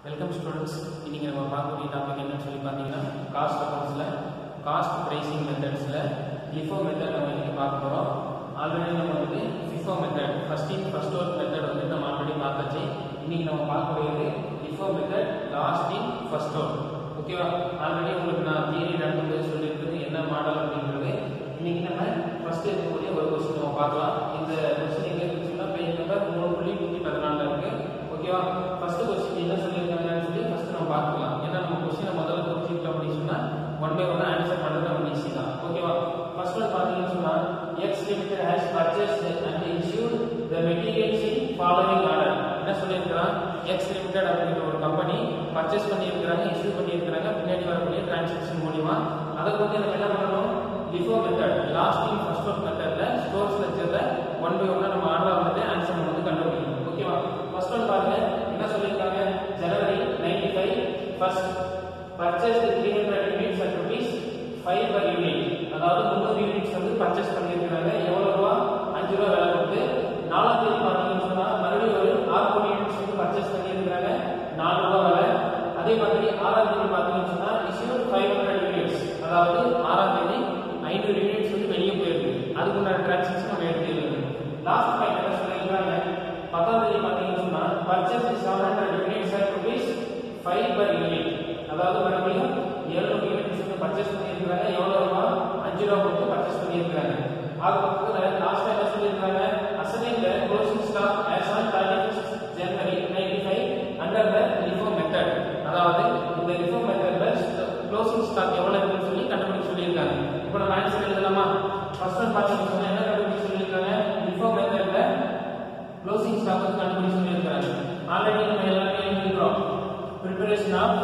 welcome students இன்னைக்கு நம்ம பார்க்கக்கூடிய டாபிக் என்னன்னு சொல்லி பார்த்தீங்கன்னா காஸ்ட் அக்கௌண்ட்ஸில் காஸ்ட் ப்ரைசிங் மெத்தட்ஸில் லிஃபோ மெத்தட் நம்ம இன்னைக்கு பார்க்க போகிறோம் ஆல்ரெடி நம்ம வந்து FIFO method first in first out method வந்து நம்ம ஆல்ரெடி பார்த்தாச்சு இன்னைக்கு நம்ம பார்க்கக்கூடியது LIFO method last in first out ஓகேவா ஆல்ரெடி உங்களுக்கு நான் தியரி நடக்கும்போது சொல்லியிருக்கிறது என்ன மாடல் அப்படின்றது இன்னைக்கு நம்ம ஃபர்ஸ்ட் இருக்கக்கூடிய ஒரு கொஸ்டின் நம்ம பார்க்கலாம் இந்த கொஸ்டின் எங்கே இருக்குன்னு சொன்னால் பேஜ் நம்பர் மூணு புள்ளி நூற்றி பதினாலில் இருக்கு ஓகேவா ஃபர்ஸ்ட் கொஸ்டின் என்ன சொல்லியிருக்காங்கன்னு சொல்லி ஃபர்ஸ்ட் நம்ம பார்க்கலாம் ஏன்னா நம்ம கொஸ்டினை முதல்ல புரிஞ்சுக்கிட்டோம் அப்படின்னு சொன்னா ஒன் பை ஒன் ஆன்சர் பண்ணுறது நம்ம ஈஸி தான் ஓகேவா ஃபர்ஸ்ட் ஒன் பார்த்தீங்கன்னு சொன்னா X limited has purchased and issued the materials in following order என்ன சொல்லியிருக்கிறான் எக்ஸ் லிமிடெட் அப்படிங்கிற ஒரு கம்பெனி பர்ச்சேஸ் பண்ணியிருக்கிறாங்க இஷ்யூ பண்ணியிருக்கிறாங்க பின்னாடி வரக்கூடிய டிரான்சாக்ஷன் மூலியமா அதை வந்து நம்ம என்ன பண்ணணும் LIFO method last in first one மெத்தட்ல ஸ்டோர்ஸ் லெக்சர்ல ஒன் பை ஒன்னா நம்ம ஆர்டர் வந்து ஆன்சர் நம்ம வந்து கண்டுபிடிக்கணும் ஓகேவா ஃபர்ஸ்ட் ஒன் பாருங்க என்ன சொல்லியிருக்காங்க January ninety five first purchase three hundred units at rupees five per unit அதாவது முந்நூறு யூனிட்ஸ் வந்து பர்ச்சேஸ் பண்ணியிருக்கிறாங்க எவ்வளவு ரூபா அஞ்சு ரூபா விலை கொடுத்து நாலாம் தேதி பார்த்தீங்கன்னு சொன்னா மறுபடியும் ஒரு ஆறு கோடி யூனிட்ஸ் வந்து பர்ச்சேஸ் பண்ணியிருக்கிறாங்க நாலு ரூபா விலை அதே மாதிரி ஆறாம் தேதி பார்த்தீங்கன்னு சொன்னா இஷ்யூ ஃபைவ் ஹண்ட்ரட் யூனிட்ஸ் அதாவது ஆறாம் தேதி ஐநூறு யூனிட்ஸ் வந்து வெளியே போயிருக்கு அதுக்குண்டான டிரான்சாக்ஷன் நம்ம எடுத்துக்கலாம் லாஸ்ட் பாயிண்ட் என்ன சொல்லியிருக்காங்க பத்தாம் தேதி பார்த்தீங்கன்னு சொன்னா purchase seven hundred units at rupees five per unit அதாவது மறுபடியும் எழுநூறு யூனிட்ஸ் வந்து பர்ச்சேஸ் பண்ணியிருக்காங்க எவ்வளோ ரூபா அஞ்சு ரூபா கொடுத்து பர்ச்சேஸ் பண்ணியிருக்காங்க அது பக்கத்தில் லாஸ்ட் என்ன சொல்லியிருக்காங்க அசனிங் the closing stock as on thirty January ninety five under the LIFO method அதாவது இந்த லிஃபோ மெத்தட்ல க்ளோசிங் ஸ்டாக் எவ்வளவு இருக்குன்னு சொல்லி கண்டுபிடிச்சு சொல்லியிருக்காங்க இப்போ நம்ம ஆன்சர் எழுதலாமா ஃபர்ஸ்ட் ஒன் பார்த்தீங்கன்னா சொன்னா என்ன கண்டுபிடிச்சு சொல்லியிருக்காங்க லிஃபோ மெத்தட்ல க்ளோசிங் ஸ்டாக் வந்து கண்டுபிடிச்சு சொல்லியிருக்காங்க ஆல்ரெடி நம்ம எல்லாமே எழுதிக்கிறோம் preparation of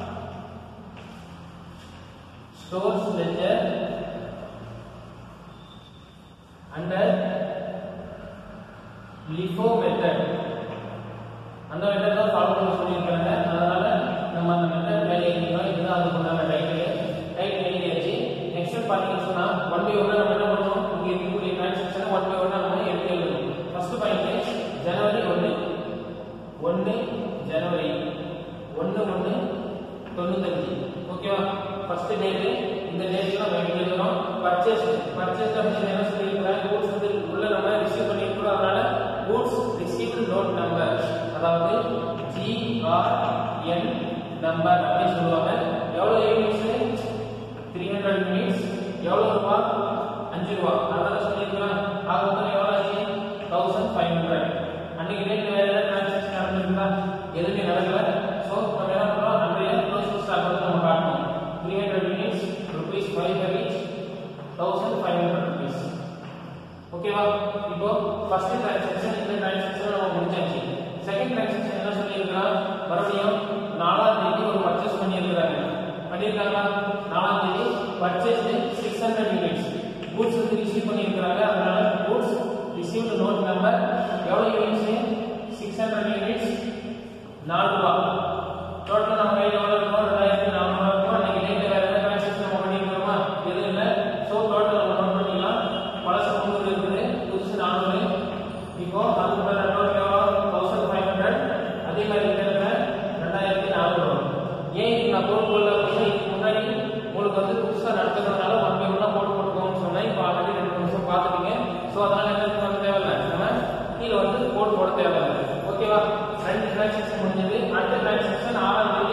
stores ledger under LIFO method அந்த மெத்தட் தான் ஃபாலோ பண்ண சொல்லியிருக்காங்க அதனால நம்ம அந்த மெத்தட் வேலை எழுதிக்கிறோம் இதுதான் அதுக்கு உண்டான டைட்டில் டைட்டில் எழுதியாச்சு நெக்ஸ்ட் பார்த்தீங்கன்னு சொன்னா ஒன் பை ஒன்னா நம்ம என்ன பண்ணணும் இங்க இருக்கக்கூடிய டிரான்சாக்ஷனை ஒன் பை ஒன்னா நம்ம எடுத்து எழுதணும் ஃபர்ஸ்ட் பாயிண்ட் ஜனவரி ஒன்று ஒன்று ஜனவரி ஒன்று ஒன்று தொண்ணூத்தஞ்சு ஓகேவா ஃபர்ஸ்ட் டேட்டு இந்த டேட்ல நம்ம எடுத்து எழுதணும் பர்ச்சேஸ் பர்ச்சேஸ் அப்படின்னு என்ன சொல்லியிருக்கிறாங்க கூட்ஸ் வந்து உள்ள நம்ம ரிசீவ் பண்ணியிருக்கிறோம் அதனால கூட்ஸ் ரிசீவ்டு நோட் நம்பர் அதாவது ஜிஆர்என் நம்பர் அப்படின்னு சொல்லுவாங்க எவ்வளவு யூனிட்ஸ் த்ரீ ஹண்ட்ரட் யூனிட்ஸ் எவ்வளவு ரூபா அஞ்சு ரூபா அதனால சொல்லியிருக்கலாம் ஆக மொத்தம் எவ்வளவு ஆச்சு தௌசண்ட் ஃபைவ் ஹண்ட்ரட் அன்னைக்கு டேட் வேற ஏதாவது டிரான்சாக்ஷன் நடந்திருந்தா எதுவுமே நடக்கல ஸோ நம்ம என்ன பண்றோம் அன்றைய க்ளோசிங் ஸ்டாக் வந்து நம்ம காட்டணும் three hundred units rupees five hundred thousand five hundred rupees ஓகேவா இப்போ ஃபர்ஸ்ட் டிரான்சாக்ஷன் இந்த டிரான்சாக்ஷன் நம்ம முடிச்சாச்சு செகண்ட் டிரான்சாக்ஷன் என்ன சொல்லியிருக்கிறான் மறுபடியும் நாலாம் தேதி ஒரு பர்ச்சேஸ் பண்ணியிருக்கிறாங்க பண்ணியிருக்காங்களா நாலாம் தேதி purchase six hundred units goods வந்து ரிசீவ் பண்ணியிருக்கிறாங்க அதனால கூட்ஸ் ரிசீவ்டு நோட் நம்பர் எவ்வளவு யூனிட்ஸ் சிக்ஸ் ஹண்ட்ரட் யூனிட்ஸ் நாலு ரூபா டோட்டல் நம்ம கையில் எவ்வளோ இருக்கும் ரெண்டாயிரத்தி நானூறு இருக்கும் அன்னைக்கு டேட் வேற எதாவது டிரான்சாக்ஷன் நம்ம பண்ணியிருக்கிறோமா எதுவும் இல்லை ஸோ டோட்டல் நம்ம நோட் பண்ணிக்கலாம் பழச முந்நூறு இருக்குது புதுசு நானூறு இப்போ அதுக்கு மேலே டோட்டல் எவ்வளோ தௌசண்ட் ஃபைவ் ஹண்ட்ரட் அதே மாதிரி இருக்கிற ரெண்டாயிரத்தி நானூறு வரும் ஏன் இது நான் போட்டு போடல அப்படின்னா இதுக்கு முன்னாடி உங்களுக்கு வந்து புதுசாக நடத்துறதுனால ஒன் பை ஒன்னா போட்டு போட்டுக்கோன்னு சொன்னேன் இப்போ ஆல்ரெடி ரெண்டு நிமிஷம் பார்த்துட்டீங்க ஸோ அதனால என்ன பண்ண தேவையில்லை நம்ம கீழே வந்து போட்டு போட தேவையில்லை ஓகேவா ரெண்டு டிரான்சாக்ஷன் முடிஞ்சது அடுத்த டிரான்சாக்ஷன் ஆறாம் தேதி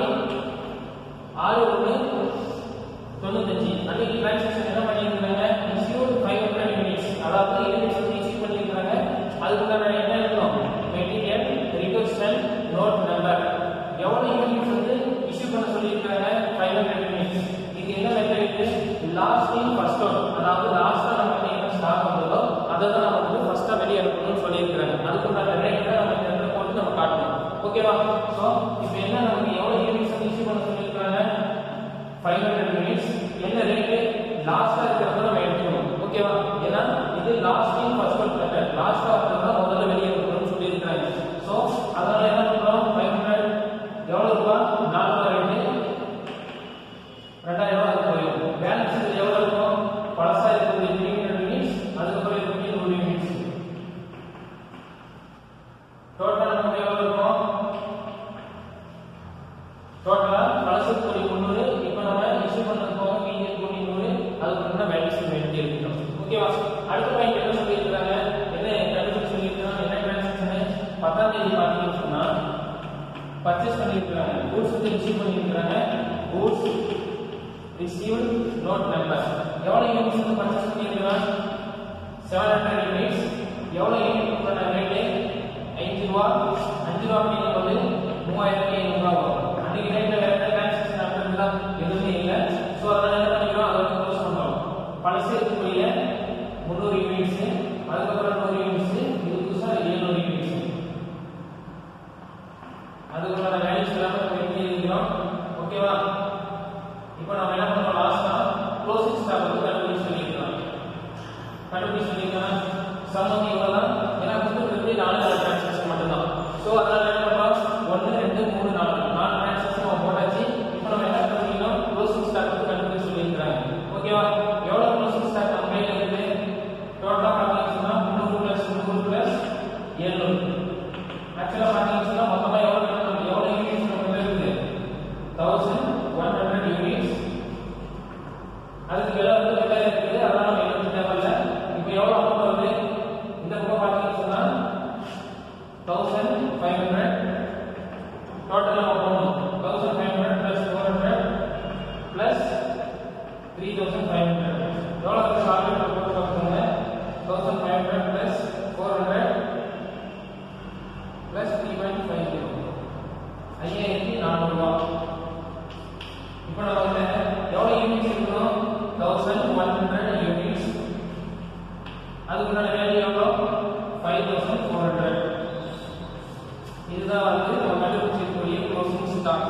ஆறு ஒன்று தொண்ணூத்தஞ்சு அன்னைக்கு டிரான்சாக்ஷன் என்ன பண்ணியிருக்காங்க இஷ்யூ ஃபைவ் ஹண்ட்ரட் யூனிட்ஸ் அதாவது யூனிட்ஸ் வந்து இஷ்யூ பண்ணியிருக்காங்க அதுக்குண்டான என்ன இருக்கணும் மெட்டீரியல் ரிக்வெஸ்டன் நோட் நம்பர் எவ்வளவு யூனிட்ஸ் வந்து இஷ்யூ பண்ண சொல்லியிருக்காங்க ஃபைவ் ஹண்ட்ரட் யூனிட்ஸ் இது என்ன method last in first out அதாவது லாஸ்டா நம்ம என்ன ஸ்டாக் வந்ததோ அதை தான் நம்ம வந்து ஃபர்ஸ்டா வெளியே அனுப்பணும்னு சொல்லியிருக்காங்க அதுக்குண்டான ரேட்டை நம்ம இந்த இடத்துல போட்டு நம்ம காட்டணும் ஓகேவா ஸோ இப்போ என்ன நமக்கு எவ்வளவு யூனிட்ஸ் வந்து இஷ்யூ பண்ண சொல்லியிருக்காங்க ஃபைவ் ஹண்ட்ரட் யூனிட்ஸ் என்ன ரேட்டு லாஸ்டா இருக்கிறத நம்ம எடுத்துக்கணும் ஓகேவா ஏன்னா இது last in first one method லாஸ்டா இருக்கிறதா முதல்ல வெளியே எடுக்கணும்னு சொல்லியிருக்காங்க ஸோ அதனால என்ன பண்றோம் ஃபைவ் ஹண்ட்ரட் எவ்வளவு ரூபாய் நாலு ரூபாய் ரேட்டு ரெண்டாயிரம் ரூபாய் அது போயிடும் பேலன்ஸ் இது எவ்வளவு இருக்கும் பழசா இருக்கக்கூடிய த்ரீ ஹண்ட்ரட் யூனிட்ஸ் அதுக்கப்புறம் இருக்கக்கூடிய நூறு யூனிட்ஸ் டோட்டல் நமக்கு எவ்வளவு இருக்கும் பத்தாம் தேதி பார்த்தீங்கன்னு சொன்னா பர்ச்சேஸ் பண்ணியிருக்கிறாங்க கூட்ஸ் வந்து ரிசீவ் பண்ணியிருக்கிறாங்க கூட்ஸ் ரிசீவ்ட் நோட் நம்பர் எவ்வளோ யூனிட்ஸ் வந்து பர்ச்சேஸ் பண்ணியிருக்கிறான் செவன் ஹண்ட்ரட் யூனிட்ஸ் எவ்வளோ யூனிட் பண்ண ரேட்டு ஐந்து ரூபா அஞ்சு ரூபா அப்படிங்கும் போது மூவாயிரத்தி ஐநூறுரூவா வரும் அன்றைக்கி ரேட்டில் வேறு என்ன டிரான்சாக்ஷன் நடக்கிறதுலாம் எதுவுமே இல்லை ஸோ அதனால் என்ன பண்ணிக்கிறோம் அதை வந்து க்ளோஸ் பண்ணுறோம் பழசு இருக்கக்கூடிய முந்நூறு யூனிட்ஸு அதுக்கப்புறம் நூறு யூனிட்ஸு இது புதுசாக எழுநூறு யூனிட்ஸு அதுக்குள்ள வேல்யூஸ் எல்லாமே நம்ம எழுதி இருக்கிறோம் ஓகேவா இப்போ நம்ம என்ன பண்றோம் லாஸ்டா க்ளோசிங் ஸ்டாக் வந்து கண்டுபிடிச்சு சொல்லியிருக்கோம் கண்டுபிடிச்சு சொல்லியிருக்கோம் சம் வந்து இவ்வளவுதான் ஏன்னா கொடுத்துருக்கிறது நாலு நாலு டிரான்சாக்ஷன் மட்டும்தான் ஸோ அதனால என்ன பண்றோம் ஒன்று ரெண்டு மூணு நாலு நாலு டிரான்சாக்ஷன் நம்ம போட்டாச்சு இப்போ நம்ம என்ன பண்ணிக்கணும் க்ளோசிங் ஸ்டாக் வந்து கண்டுபிடிச்சு சொல்லியிருக்கிறாங்க ஓகேவா எவ்வளோ க்ளோசிங் ஸ்டாக் நம்ம கையில் இருக்குது டோட்டலாக பார்த்தீங்கன்னா முந்நூறு ப்ளஸ் முந்நூறு ப்ளஸ் எழுநூறு ஆக்சுவலாக பார்த்தீங்கன்னா மொத்தமாக எவ்வளோ கட்டணும் எவ்வளோ யூனிட்ஸ் நம்ம இருக்குது தௌசண்ட் ஒன் ஹண்ட்ரட் யூனிட்ஸ் அதுக்கு விலை வந்து விலை இருக்குது அதெல்லாம் நம்ம எழுத தேவையில்ல இப்போ எவ்வளோ அமௌண்ட் வருது இந்த பக்கம் பார்த்தீங்கன்னு சொன்னால் தௌசண்ட் ஃபைவ் ஹண்ட்ரட் டோட்டல் நம்ம போகணும் thousand five hundred plus four hundred plus three thousand five hundred எவ்வளோ கால்குலேட்டர் போட்டு பார்த்துக்கோங்க thousand five hundred plus four hundred plus three point five zero ஐயாயிரத்தி நானூறுரூவா இப்போ நம்ம வந்து எவ்வளோ யூனிட்ஸ் இருக்கணும் தௌசண்ட் ஒன் ஹண்ட்ரட் யூனிட்ஸ் அதுக்குண்டான வேல்யூ எவ்வளோ ஃபைவ் தௌசண்ட் ஃபோர் ஹண்ட்ரட் இதுதான் வந்து நம்ம கண்டுபிடிச்சிருக்கக்கூடிய க்ளோசிங் ஸ்டாக்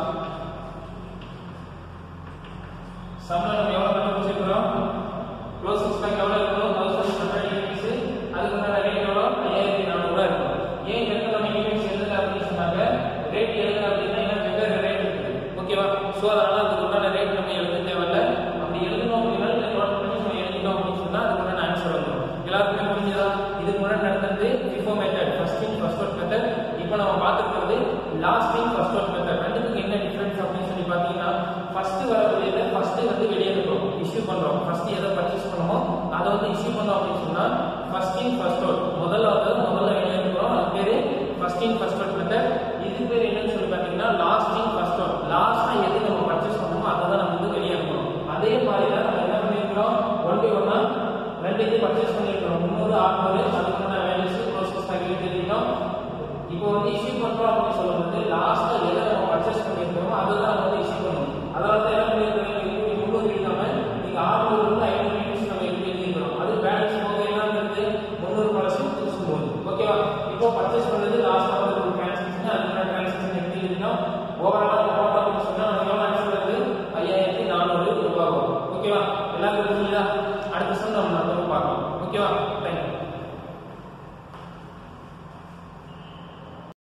சம்ல நம்ம எவ்வளோ கண்டுபிடிச்சிருக்கிறோம் க்ளோசிங் ஸ்டாக் எவ்வளோ இருக்கணும் தௌசண்ட் ஹண்ட்ரட் யூனிட்ஸ் அதுக்குண்டான ரேட் எவ்வளோ ஐயாயிரத்தி நானூறுரூவா இருக்கும் ஏன் இந்த இடத்துல நம்ம யூனிட்ஸ் எழுதல அப்படின்னு சொன்னாங்க ரேட் எழுதல அப்படின்னா என்ன வெவ்வேறு ரேட் இருக்குது ஓகேவா ஸோ அதனால அதுக்கு உண்டான ரேட் நம்ம எழுத தேவையில்ல அப்படி எழுதணும் அப்படின்னா இந்த நோட் பண்ணி நம்ம எழுதிட்டோம் அப்படின்னு சொன்னா அதுக்கு உண்டான ஆன்சர் வந்துடும் எல்லாருக்குமே புரிஞ்சதா இதுக்கு முன்னாடி நடந்தது FIFO method first in first out method இப்போ நம்ம பார்த்துருக்கிறது last in first out method ரெண்டுத்துக்கு என்ன டிஃபரன்ஸ் அப்படின்னு சொல்லி பார்த்தீங்கன்னா ஃபர்ஸ்ட் வரக்கூடியதை ஃபர்ஸ்ட் வந்து வெளியே எடுக்கிறோம் இஷ்யூ பண்றோம் ஃபர்ஸ்ட் எதை பர்ச்சேஸ் பண்ணுமோ அதை வந்து இஷ்யூ பண்ணோம் அப்படின்னு சொன்னா ஃபர்ஸ்ட் இன் ஃபர்ஸ்ட் அவுட் முதல்ல வந்து முதல்ல வெளியே எடுக்கிறோம் அது பேரு first in first out method இது பேர் என்னன்னு சொல்லி பார்த்தீங்கன்னா லாஸ்ட் இன் ஃபர்ஸ்ட் அவுட் லாஸ்டா எது நம்ம பர்ச்சேஸ் பண்ணுமோ அதை தான் நம்ம வந்து வெளியே எடுக்கிறோம் அதே மாதிரி தான் நம்ம என்ன பண்ணிருக்கிறோம் ஒன் பை ஒன்னா ரெண்டு இது பர்ச்சேஸ் பண்ணிருக்கிறோம் முந்நூறு ஆறுநூறு அதுக்கான வேல்யூஸ் ப்ரோசஸ் தகவல் தெரியும் இப்போ வந்து இஷ்யூ பண்றோம் அப்படின்னு சொல்லும்போது லாஸ்டா எதை நம்ம பர்ச்சேஸ் பண்ணிருக்கிறோமோ அதை தான் நம்ம வந்து இஷ்யூ பண்ணுவோம் அதனால தான் என்ன பண்ணிருக்கோம் நீங்க முந்நூறு இல்லாம நீங்க ஆறுநூறு இருந்து ஐநூறு யூனிட்ஸ் நம்ம எழுதி எழுதிக்கிறோம் அது பேலன்ஸ் போக என்ன இருக்கு முந்நூறு பழசம் புதுசு போகுது ஓகேவா இப்போ பர்ச்சேஸ் பண்ணது லாஸ்டா வந்து ஒரு டிரான்சாக்ஷன் அதுக்கான டிரான்சாக்ஷன் எடுத்து எழுதினோம் ஓவராலா போட்டோம் அப்படின்னு சொன்னா நமக்கு எவ்வளவு ஆன்சர் வருது ஐயாயிரத்தி நானூறு ரூபாய் வரும் ஓகேவா எல்லாருக்கும்